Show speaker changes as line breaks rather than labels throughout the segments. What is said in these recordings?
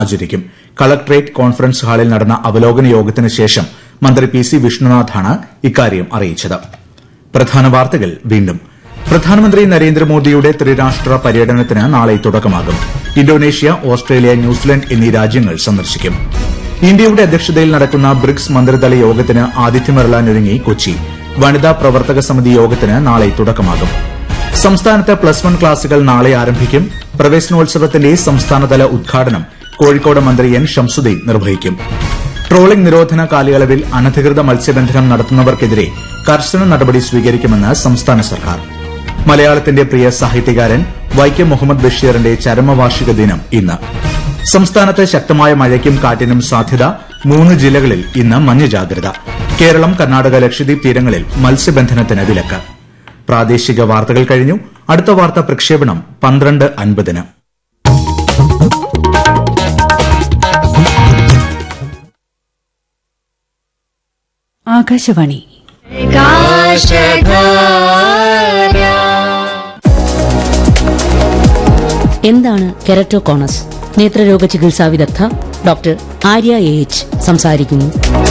ആചരിക്കും collectorate conference ഹാളിൽ നടന്ന അവലോകന യോഗത്തിന് ശേഷം മന്ത്രി പി സി വിഷ്ണുനാഥാണ് ഇക്കാര്യം അറിയിച്ചത് പ്രധാന വാർത്തകൾ വീണ്ടും പ്രധാനമന്ത്രി നരേന്ദ്രമോദിയുടെ ത്രിരാഷ്ട്ര പര്യടനത്തിന് നാളെ തുടക്കമാകും ഇന്തോനേഷ്യ ഓസ്ട്രേലിയ ന്യൂസിലൻഡ് എന്നീ രാജ്യങ്ങൾ സന്ദർശിക്കും ഇന്ത്യയുടെ അധ്യക്ഷതയിൽ നടക്കുന്ന ബ്രിക്സ് മന്ത്രിതല യോഗത്തിന് ആതിഥ്യമരളാനൊരുങ്ങി കൊച്ചി വനിതാ പ്രവർത്തക സമിതി യോഗത്തിന് നാളെ തുടക്കമാകും സംസ്ഥാനത്ത് പ്ലസ് വൺ ക്ലാസുകൾ നാളെ ആരംഭിക്കും പ്രവേശനോത്സവത്തിന്റെ സംസ്ഥാനതല ഉദ്ഘാടനം കോഴിക്കോട് മന്ത്രി എൻ ഷംസുദ്ദീൻ നിർവഹിക്കും ട്രോളിംഗ് നിരോധന കാലയളവിൽ അനധികൃത മത്സ്യബന്ധനം നടത്തുന്നവർക്കെതിരെ കർശന നടപടി സ്വീകരിക്കുമെന്ന് സംസ്ഥാന സർക്കാർ മലയാളത്തിന്റെ പ്രിയ സാഹിത്യകാരൻ വൈക്കം മുഹമ്മദ് ബഷീറിന്റെ ചരമവാർഷിക ദിനം ഇന്ന് സംസ്ഥാനത്ത് ശക്തമായ മഴയ്ക്കും കാറ്റിനും സാധ്യത മൂന്ന് ജില്ലകളിൽ ഇന്ന് മഞ്ഞ ജാഗ്രത കേരളം കർണാടക ലക്ഷദ്വീപ് തീരങ്ങളിൽ മത്സ്യബന്ധനത്തിന് വിലക്ക് പ്രാദേശിക വാർത്തകൾ കഴിഞ്ഞു അടുത്ത വാർത്താ പ്രക്ഷേപണം പന്ത്രണ്ട് അൻപതിന്
ആകാശവാണി എന്താണ് കെരറ്റോകോണസ് നേത്രരോഗ ചികിത്സാ വിദഗ്ധ ഡോക്ടർ ആര്യ എ എച്ച് സംസാരിക്കുന്നു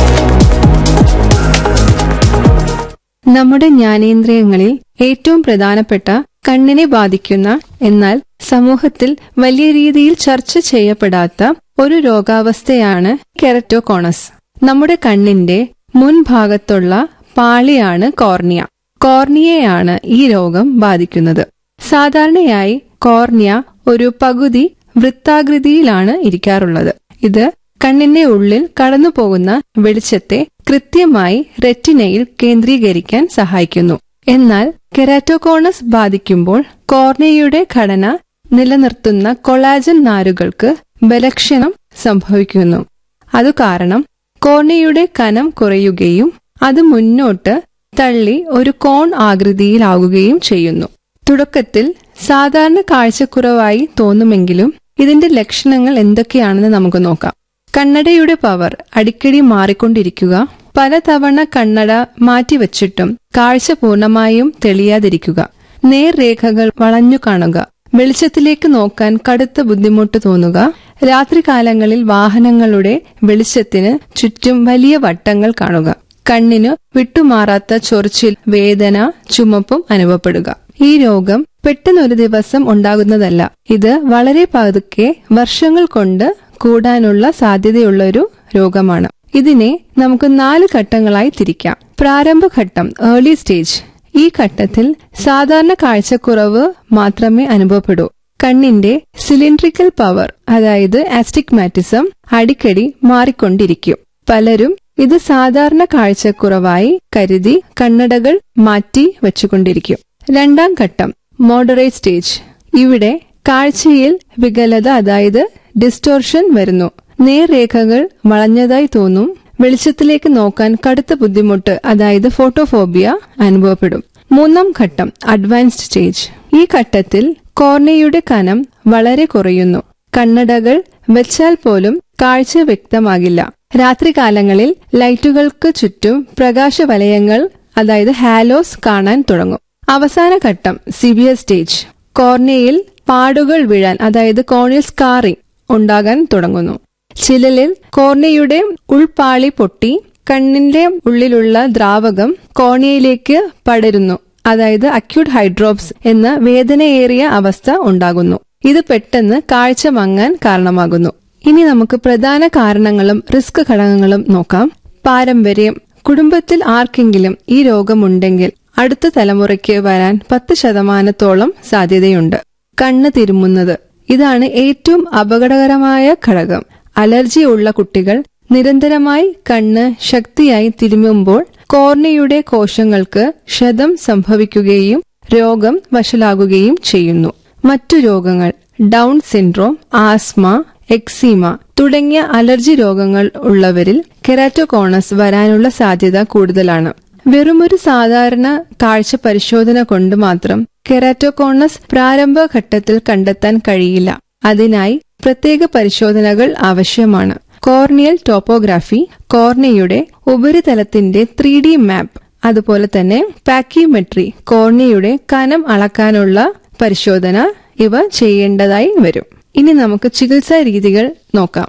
നമ്മുടെ ജ്ഞാനേന്ദ്രിയങ്ങളിൽ ഏറ്റവും പ്രധാനപ്പെട്ട കണ്ണിനെ ബാധിക്കുന്ന എന്നാൽ സമൂഹത്തിൽ വലിയ രീതിയിൽ ചർച്ച ചെയ്യപ്പെടാത്ത ഒരു രോഗാവസ്ഥയാണ് കെററ്റോകോണസ് നമ്മുടെ കണ്ണിന്റെ മുൻഭാഗത്തുള്ള പാളിയാണ് കോർണിയ കോർണിയയാണ് ഈ രോഗം ബാധിക്കുന്നത് സാധാരണയായി കോർണിയ ഒരു പകുതി വൃത്താകൃതിയിലാണ് ഇരിക്കാറുള്ളത് ഇത് കണ്ണിന്റെ ഉള്ളിൽ കടന്നുപോകുന്ന വെളിച്ചത്തെ കൃത്യമായി റെറ്റിനയിൽ കേന്ദ്രീകരിക്കാൻ സഹായിക്കുന്നു എന്നാൽ കെരാറ്റോകോണസ് ബാധിക്കുമ്പോൾ കോർണിയയുടെ ഘടന നിലനിർത്തുന്ന കൊളാജൻ നാരുകൾക്ക് ബലക്ഷണം സംഭവിക്കുന്നു അതു കാരണം കോർണിയയുടെ കനം കുറയുകയും അത് മുന്നോട്ട് തള്ളി ഒരു കോൺ ആകൃതിയിലാവുകയും ചെയ്യുന്നു തുടക്കത്തിൽ സാധാരണ കാഴ്ചക്കുറവായി തോന്നുമെങ്കിലും ഇതിന്റെ ലക്ഷണങ്ങൾ എന്തൊക്കെയാണെന്ന് നമുക്ക് നോക്കാം കണ്ണടയുടെ പവർ അടിക്കടി മാറിക്കൊണ്ടിരിക്കുക പലതവണ കണ്ണട മാറ്റിവച്ചിട്ടും കാഴ്ച പൂർണ്ണമായും തെളിയാതിരിക്കുക നേർരേഖകൾ വളഞ്ഞു കാണുക വെളിച്ചത്തിലേക്ക് നോക്കാൻ കടുത്ത ബുദ്ധിമുട്ട് തോന്നുക രാത്രികാലങ്ങളിൽ വാഹനങ്ങളുടെ വെളിച്ചത്തിന് ചുറ്റും വലിയ വട്ടങ്ങൾ കാണുക കണ്ണിനു വിട്ടുമാറാത്ത ചൊറിച്ചിൽ വേദന ചുമപ്പും അനുഭവപ്പെടുക ഈ രോഗം പെട്ടെന്നൊരു ദിവസം ഉണ്ടാകുന്നതല്ല ഇത് വളരെ പതുക്കെ വർഷങ്ങൾ കൊണ്ട് കൂടാനുള്ള സാധ്യതയുള്ള ഒരു രോഗമാണ് ഇതിനെ നമുക്ക് നാല് ഘട്ടങ്ങളായി തിരിക്കാം പ്രാരംഭഘട്ടം ഏർലി സ്റ്റേജ് ഈ ഘട്ടത്തിൽ സാധാരണ കാഴ്ചക്കുറവ് മാത്രമേ അനുഭവപ്പെടൂ കണ്ണിന്റെ സിലിണ്ട്രിക്കൽ പവർ അതായത് ആസ്റ്റിഗ്മാറ്റിസം അടിക്കടി മാറിക്കൊണ്ടിരിക്കും പലരും ഇത് സാധാരണ കാഴ്ചക്കുറവായി കരുതി കണ്ണടകൾ മാറ്റി വെച്ചുകൊണ്ടിരിക്കും രണ്ടാം ഘട്ടം മോഡറേറ്റ് സ്റ്റേജ് ഇവിടെ കാഴ്ചയിൽ വികലത അതായത് ഡിസ്റ്റോർഷൻ വരുന്നു നേർരേഖകൾ വളഞ്ഞതായി തോന്നും വെളിച്ചത്തിലേക്ക് നോക്കാൻ കടുത്ത ബുദ്ധിമുട്ട് അതായത് ഫോട്ടോഫോബിയ അനുഭവപ്പെടും മൂന്നാം ഘട്ടം അഡ്വാൻസ്ഡ് സ്റ്റേജ് ഈ ഘട്ടത്തിൽ കോർണിയയുടെ കനം വളരെ കുറയുന്നു കണ്ണടകൾ വെച്ചാൽ പോലും കാഴ്ച വ്യക്തമാകില്ല രാത്രികാലങ്ങളിൽ ലൈറ്റുകൾക്ക് ചുറ്റും പ്രകാശവലയങ്ങൾ അതായത് ഹാലോസ് കാണാൻ തുടങ്ങും അവസാന ഘട്ടം സിവിയർ സ്റ്റേജ് കോർണിയയിൽ പാടുകൾ വീഴാൻ അതായത് കോർണിയൽ സ്കാറിംഗ് ഉണ്ടാകാൻ തുടങ്ങുന്നു ചിലലിൽ കോർണിയയുടെ ഉൾപാളി പൊട്ടി കണ്ണിന്റെ ഉള്ളിലുള്ള ദ്രാവകം കോർണിയയിലേക്ക് പടരുന്നു അതായത് അക്യൂട്ട് ഹൈഡ്രോപ്സ് എന്ന വേദനയേറിയ അവസ്ഥ ഉണ്ടാകുന്നു ഇത് പെട്ടെന്ന് കാഴ്ച മങ്ങാൻ കാരണമാകുന്നു ഇനി നമുക്ക് പ്രധാന കാരണങ്ങളും റിസ്ക് ഘടകങ്ങളും നോക്കാം പാരമ്പര്യം കുടുംബത്തിൽ ആർക്കെങ്കിലും ഈ രോഗമുണ്ടെങ്കിൽ അടുത്ത തലമുറയ്ക്ക് വരാൻ പത്ത് ശതമാനത്തോളം സാധ്യതയുണ്ട് കണ്ണ് തിരുമുന്നത് ഇതാണ് ഏറ്റവും അപകടകരമായ ഘടകം അലർജി ഉള്ള കുട്ടികൾ നിരന്തരമായി കണ്ണ് ശക്തിയായി തിരുമുമ്പോൾ കോർണിയുടെ കോശങ്ങൾക്ക് ക്ഷതം സംഭവിക്കുകയും രോഗം വഷളാകുകയും ചെയ്യുന്നു മറ്റു രോഗങ്ങൾ ഡൗൺ സിൻഡ്രോം ആസ്മ എക്സീമ തുടങ്ങിയ അലർജി രോഗങ്ങൾ ഉള്ളവരിൽ കെരാറ്റോകോണസ് വരാനുള്ള സാധ്യത കൂടുതലാണ് വെറുമൊരു സാധാരണ കാഴ്ച പരിശോധന കൊണ്ട് മാത്രം കെരാറ്റോകോണസ് പ്രാരംഭഘട്ടത്തിൽ കണ്ടെത്താൻ കഴിയില്ല അതിനായി പ്രത്യേക പരിശോധനകൾ ആവശ്യമാണ് കോർണിയൽ ടോപ്പോഗ്രാഫി കോർണിയയുടെ ഉപരിതലത്തിന്റെ ത്രീ ഡി മാപ്പ് അതുപോലെ തന്നെ പാക്കിമെട്രി കോർണിയയുടെ കനം അളക്കാനുള്ള പരിശോധന ഇവ ചെയ്യേണ്ടതായി വരും ഇനി നമുക്ക് ചികിത്സാ രീതികൾ നോക്കാം